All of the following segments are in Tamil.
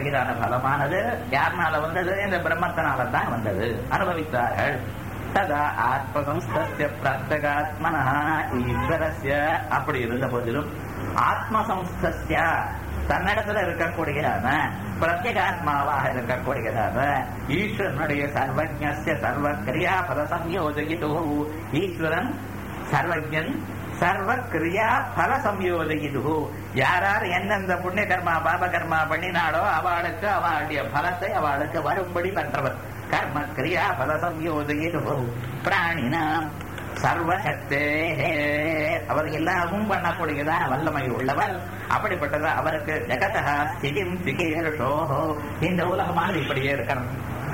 எனக்கூடியதான பலமானது யாருனால வந்தது இந்த பிரம்மத்தினால தான் வந்தது அனுபவித்தார்கள் ததா ஆத்மசம்ஸ்திய பிரத்யகாத்மனா ஈஸ்வரஸ்ய அப்படி இருந்த போதிலும் ஆத்மசம்ஸ்திய தன்னிடத்துல இருக்கக்கூடியதான பிரத்யேகாத்மாவாக இருக்கக்கூடியதான ஈஸ்வரனுடைய சர்வஜ்ய சர்வ கிரியாபல சம்யோஜகிதோ ஈஸ்வரன் சர்வஜன் சர்வ கிரியா பல சம்யோஜகிது யாரார் எந்தெந்த புண்ணிய கர்மா பாப கர்மா பண்ணினாலோ அவளுக்கு அவளுடைய பலத்தை அவளுக்கு வரும்படி பண்றவர் கர்ம கிரியா பல சம்யோஜகிது பிராணினாம் சர்வசக்தே அவர் எல்லாமும் பண்ணக்கூடியதான வல்லமை உள்ளவர் அப்படிப்பட்டதா அவருக்கு ஜெகதா ஸ்திதிம் சிகேஷோ இந்த உலகமானது இப்படியே இருக்கணும்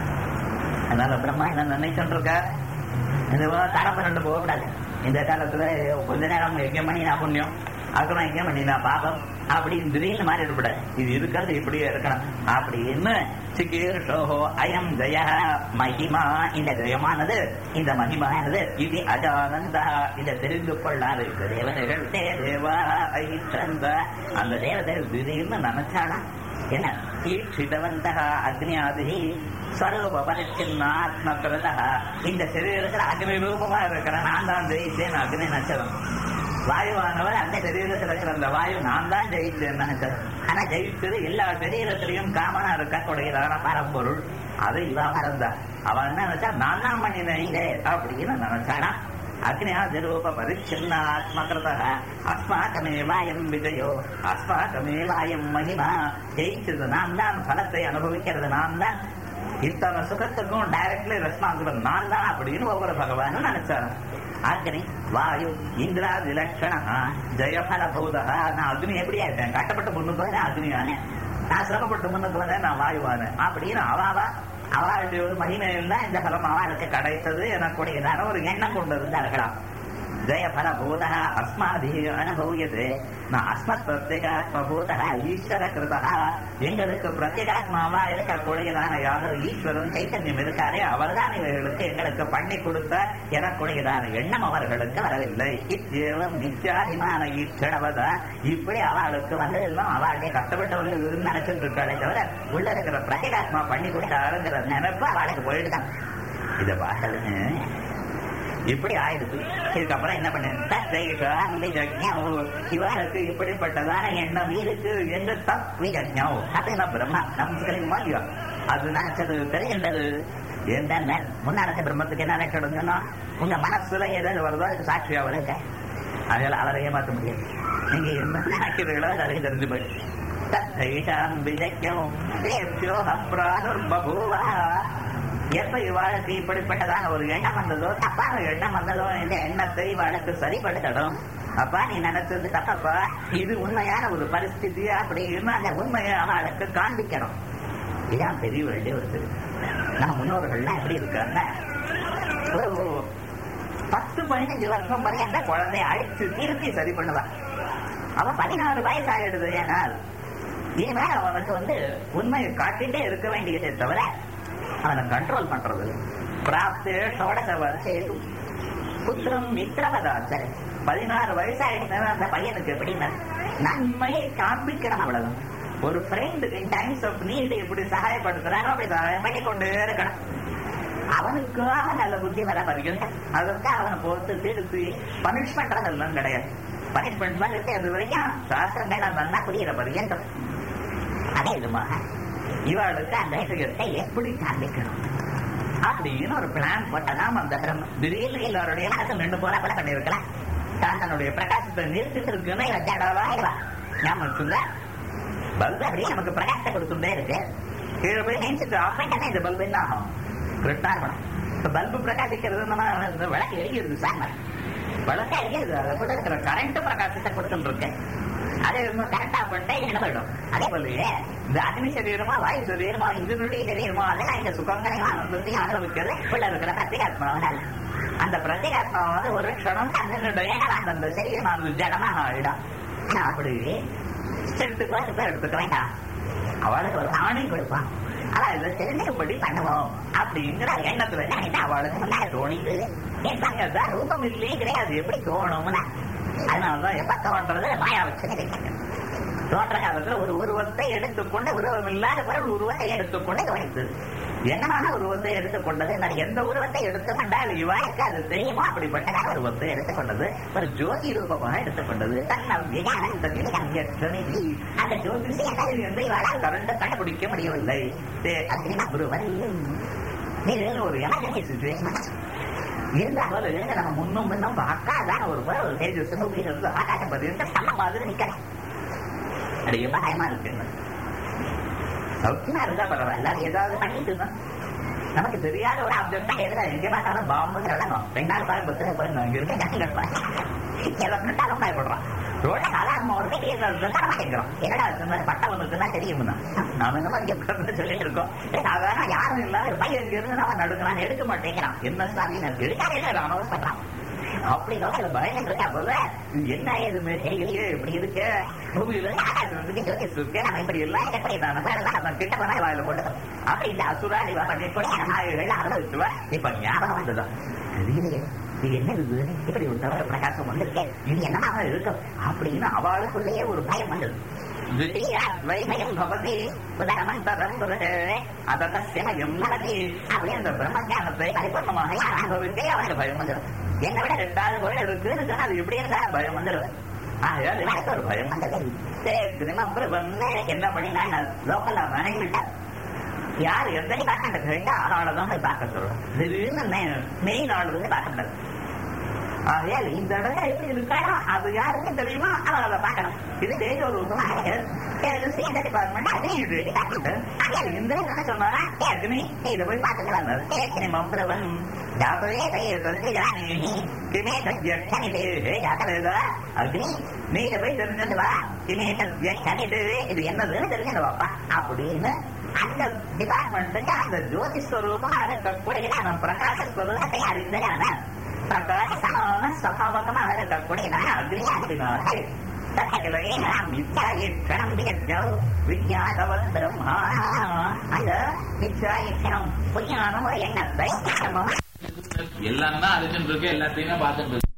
அதனால பிரம்மா என்ன நினைச்சுட்டு இருக்க இந்த தரம் ரெண்டு போகக்கூடாது இந்த காலத்துல கொஞ்ச நேரம் எங்க பண்ணினா புண்ணியம் அதுக்கப்புறம் எங்க பண்ணினா பாபம் அப்படி திடீர்னு மாறி இருப்படாது இது இருக்கிறது இப்படியே இருக்கணும் அப்படின்னு சிகீர்ஷோஹோ அயம் ஜய மகிமா இந்த ஜெயமானது இந்த மகிமானது இது அஜானந்தா இதை தெரிந்து கொள்ளாது தேவதைகள் தே தேவா ஐச்சந்த அந்த தேவதைகள் திடீர்னு நினைச்சானா என்ன ஈட்சிதவந்தக அக்னியாதி ஸ்வரூப பரிச்சின்னாத்மகிருத இந்த சரீரத்தில் அக்னி ரூபமா இருக்கிற நான் தான் ஜெயிச்சேன் அக்னி நச்சரம் வாயுவானவர் அந்த சரீரத்தில் இருக்கிற அந்த வாயு நான் தான் ஜெயிச்சேன் நினைச்சது ஆனா ஜெயிச்சது எல்லா சரீரத்திலையும் காமனா இருக்கக்கூடியதான பரம்பொருள் அது இவ மறந்தா அவன் என்ன நினைச்சா நான் தான் பண்ணினேன் அப்படின்னு நினைச்சானா அக்னியாதிரூப பரிச்சின்னாத்மகிருத அஸ்மாக்கமேவாயம் விஜயோ அஸ்மாக்கமேவாயம் மகிமா ஜெயிச்சது நான் தான் பலத்தை அனுபவிக்கிறது நான் தான் இத்தனை சுகத்துக்கும் டைரக்ட்லி ரெஸ்பான்சிபிள் நான் தான் அப்படின்னு ஒவ்வொரு பகவானும் நினைச்சாரு அக்னி வாயு இந்திராதி லட்சணா ஜெயபல பூதா நான் அக்னி எப்படியா இருக்கேன் கட்டப்பட்டு முன்னுக்கு வந்தேன் அக்னியானே நான் சிரமப்பட்டு முன்னுக்கு வந்தேன் நான் வாயுவானு அப்படின்னு அவாவா அவளுடைய ஒரு மகிமையில் தான் இந்த பலம் அவளுக்கு கிடைத்தது எனக்குடையதான ஒரு எண்ணம் கொண்டு இருந்தார்களாம் ஜெயபல பூதா அஸ்மாதி அனுபவியது நான் அஸ்மத் பிரத்யேகாத்மபூதா ஈஸ்வர கிருதா எங்களுக்கு பிரத்யேகாத்மாவா இருக்கக்கூடியதான யாரும் ஈஸ்வரன் சைத்தன்யம் இருக்காரே அவர்தான் இவர்களுக்கு எங்களுக்கு பண்ணி கொடுத்த எனக்குடையதான எண்ணம் அவர்களுக்கு வரவில்லை இத்தேவம் நித்தியாதிமான ஈஸ்வரவதா இப்படி அவளுக்கு வந்து எல்லாம் அவளுடைய கஷ்டப்பட்டவர்கள் நினைச்சிட்டு இருக்காளே தவிர உள்ள இருக்கிற பிரத்யேகாத்மா பண்ணி கொடுத்தாருங்கிற நினைப்பு அவளுக்கு போயிடுதான் இதை பார்க்கலன்னு இப்படி ஆயிடுது இதுக்கப்புறம் என்ன பண்ண இவருக்கு இப்படிப்பட்டதான எண்ணம் இருக்கு என்று தத்விஜம் அப்படின்னா பிரம்மா நமக்கு மாறியா அது நினைச்சது தெரிகின்றது என்ன முன்னாடி பிரம்மத்துக்கு என்ன நினைக்கணும்னா உங்க மனசுல ஏதாவது வருதோ அதுக்கு சாட்சியா வருங்க அதனால அவரை ஏமாற்ற முடியாது நீங்க என்ன நினைக்கிறீங்களோ அது தெரிஞ்சு போயிடுச்சு தத்தைஷாம் விஜயம் பபூவா எப்ப இவாளுக்கு இப்படிப்பட்டதான ஒரு எண்ணம் வந்ததோ தப்பான எண்ணம் வந்ததோ இந்த எண்ணத்தை இவாளுக்கு சரிப்படுத்தணும் அப்பா நீ நினைச்சது தப்பப்பா இது உண்மையான ஒரு பரிஸ்திதி அப்படின்னு அந்த உண்மையை அவளுக்கு காண்பிக்கணும் இதான் பெரிய வேண்டிய ஒரு நம்ம முன்னோர்கள்லாம் எப்படி இருக்காங்க ஒரு பத்து பதினஞ்சு வருஷம் வரை அந்த குழந்தைய அழைச்சு திருப்பி சரி பண்ணுவான் அவன் பதினாறு வயசு ஆயிடுது ஏனால் இனிமேல் அவனுக்கு வந்து உண்மையை காட்டிட்டே இருக்க வேண்டியதே தவிர அவனை கண்ட்ரோல் பண்றது பிராப்தே ஷோடச வருஷம் புத்திரம் மித்திரவதாச்ச பதினாறு வயசாயிடுச்சு அந்த பையனுக்கு எப்படின்னா நன்மையை காண்பிக்கணும் அவ்வளவு ஒரு friend in times of need எப்படி சகாயப்படுத்துறாங்க அப்படி சகாயம் பண்ணி கொண்டே இருக்கணும் அவனுக்காக நல்ல புத்தி வர வருகிறது அதற்கு அவனை போட்டு திருப்பி பனிஷ் பண்றதெல்லாம் கிடையாது பனிஷ்மெண்ட் பண்ணிட்டு அது வரைக்கும் சாஸ்திரங்கள் நல்லா புரிகிற பர்யந்தம் அதே விதமாக இவளுக்கு அந்த விஷயத்தை எப்படி காண்பிக்கணும் அப்படின்னு ஒரு பிளான் போட்டதான் அந்த பிரம்ம திடீர்னு எல்லாருடைய மனசு நின்று போல கூட பண்ணிருக்கலாம் தான் தன்னுடைய பிரகாசத்தை நிறுத்திட்டு இருக்குன்னு இவன் ஜடவா ஞாபகம் பல்பு அப்படியே நமக்கு பிரகாசத்தை கொடுத்துட்டே இருக்கு கீழே போய் நினைச்சிட்டு ஆஃப் பண்ணிட்டா இந்த பல்பு என்ன ஆகும் கிருஷ்ணார்பணம் இப்ப பல்பு பிரகாசிக்கிறது நம்ம விளக்கு எரிகிறது சாமர் விளக்கு எரிகிறது அதை கூட இருக்கிற கரண்ட் பிரகாசத்தை கொடுத்துட்டு இருக்கேன் அதே கரெக்டா பண்ணிட்டா என்ன போயிடும் அதே போலயே இந்த அக்னி சரீரமா வாயு சரீரமா இதனுடைய சரீரமா அதெல்லாம் இந்த சுகங்களை ஆனந்தத்தையும் அனுபவிக்கிறது உள்ள இருக்கிற பிரத்யேகாத்மாவனால அந்த பிரத்யேகாத்மாவை வந்து ஒரு க்ஷணம் அதனுடைய அந்த சரீரமானது ஜடமாக ஆயிடும் அப்படி எடுத்துக்கோ எடுத்துக்க வேண்டாம் அவளுக்கு ஒரு ஆணை கொடுப்பான் ஆனா இதை தெரிஞ்சபடி பண்ணுவோம் அப்படிங்கிற எண்ணத்துல நினைட்டு அவளுக்கு முன்னாடி தோணிது என் ரூபம் இல்லையே கிடையாது எப்படி தோணும்னா அதனாலதான் எப்ப தோன்றது மாயா வச்சு தோற்ற காலத்துல ஒரு உருவத்தை எடுத்துக்கொண்டு உருவம் இல்லாத பொருள் உருவத்தை எடுத்துக்கொண்டு கவனித்தது என்னமான உருவத்தை எடுத்துக்கொண்டது நான் எந்த உருவத்தை எடுத்துக்கொண்டால் இவாய்க்கு அது தெரியுமோ அப்படிப்பட்ட உருவத்தை எடுத்துக்கொண்டது ஒரு ஜோதி ரூபமாக எடுத்துக்கொண்டது தன்னால் விஞ்ஞானத்தில் அங்கற்றணிதி. அந்த ஜோதிஷி என்று இவளால் கண்டு கண்டுபிடிக்க முடியவில்லை தே- அப்படின்னா ஒருவன் இது ஒரு எமர்ஜென்சி சுச்சுவேஷன் இருந்தாலும் இருந்து நம்ம முன்னும் முன்னும் பார்க்காதான் ஒரு முறை ஒரு தேஜஸ் இருந்து ஆகாசம் பதினெட்டு சம மாதிரி நிக்கிறேன் அது ரொம்ப பயமா இருக்கு சௌக்கியமா இருந்தா பரவாயில்ல அது ஏதாவது பண்ணிட்டு இருந்தா நமக்கு தெரியாத ஒரு ஆப்ஜெக்ட் எதுல எங்க பார்த்தாலும் பாம்பு இறங்கும் ரெண்டாவது பாரு பத்து பாருங்க இங்க இருக்க ஜனங்கள் எதை கண்டாலும் பயப்படுறான் ரோட சாதாரண ஒரு பேர் கேட்கிறோம் என்னடா இந்த மாதிரி பட்டம் வந்துருக்குன்னா தெரியும் நாம என்ன இங்க பட்டம் சொல்லிட்டு இருக்கோம் சாதாரண யாரும் இல்லாத ஒரு பையன் இங்க இருந்து நம்ம நடுக்கலாம் எடுக்க மாட்டேங்கிறான் என்ன சாமி நான் எடுக்காதே ராமவன் பண்றான் அப்படி நோக்கில பயம் இருக்கா போல என்ன எதுவுமே தெரியலையே இப்படி இருக்கு பூமியில ஆகாசம் வந்து ஜோதிஷ் இருக்கு நம்ம இப்படி எல்லாம் எப்படி நம்ம கிட்ட போனா வாயில போட்டு அப்படி இந்த அசுராடி பண்ணி கூட நாயகள் அனுபவிச்சுவா இப்ப ஞாபகம் வந்ததா தெரியலையே இது என்ன இது இப்படி ஒரு தவறு பிரகாசம் வந்திருக்கே இது என்னமாக இருக்கும் அப்படின்னு அவளுக்குள்ளேயே ஒரு பயம் வந்தது வைமயம் பவதி உதரமந்தரம் புருஷே அதத்தஸ்யமயம் நலதி அப்படி அந்த பிரம்மஞானத்தை பரிபூர்ணமாக யார் அனுபவித்தே அவனுக்கு பயம் வந்துடும் என்னை விட ரெண்டாவது கோயில் இருக்குன்னு சொன்னா அது எப்படி இருந்தா பயம் வந்துடும் ஆகையால் எனக்கு ஒரு பயம் வந்தது சரி, திரும்ப அப்புறம் வந்து என்ன பண்ணினா லோக்கல்ல வணங்கிவிட்டேன் யார் எந்த பார்க்க ஆளாளதான் போய் பார்க்க சொல்றோம் திடீர்னு மெயின் ஆள் வந்து பார்க்க முடியாது ஆகையால் இந்த இடம் எப்படி இருக்காரோ அது யாருக்கு தெரியுமா அவர் அதை பார்க்கணும் இது தேஜ ஒரு டிபார்ட்மெண்ட் அதையும் இது காட்டுது. ஆகையால் இந்த என்ன சொன்னாரா ஏ அக்னி நீ இதை போய் பார்த்துட்டு வந்தது ஏற்கனவே மம்பிரவன் ஜாதவே கையில் கிமே கணிது ஜாதவேதா அக்னி நீ இதை போய் தெரிஞ்சுட்டு வா கிமே கணிது இது என்னதுன்னு தெரிஞ்சுட்டு வாப்பா அப்படின்னு அந்த டிபார்ட்மெண்ட்டுக்கு அந்த ஜோதி ஸ்வரூபம் இருக்கக்கூடிய நம்ம பிரகாச ஸ்வரூபத்தை அறிந்ததான பிரகாசமான சபாவகமாக இருக்கக்கூடிய அக்னி அறிவினார்கள் தகவலே நாம் மிச்சாயிட்சணம் வியஜோ விஞ்ஞானவன் பிரம்மா அந்த மிச்சாயிட்சணம் விஞ்ஞானம் ஒரு எண்ணத்தை எல்லாம் தான் அறிஞ்சுட்டு இருக்கு எல்லாத்தையுமே பார்த்துட்டு இருக்கு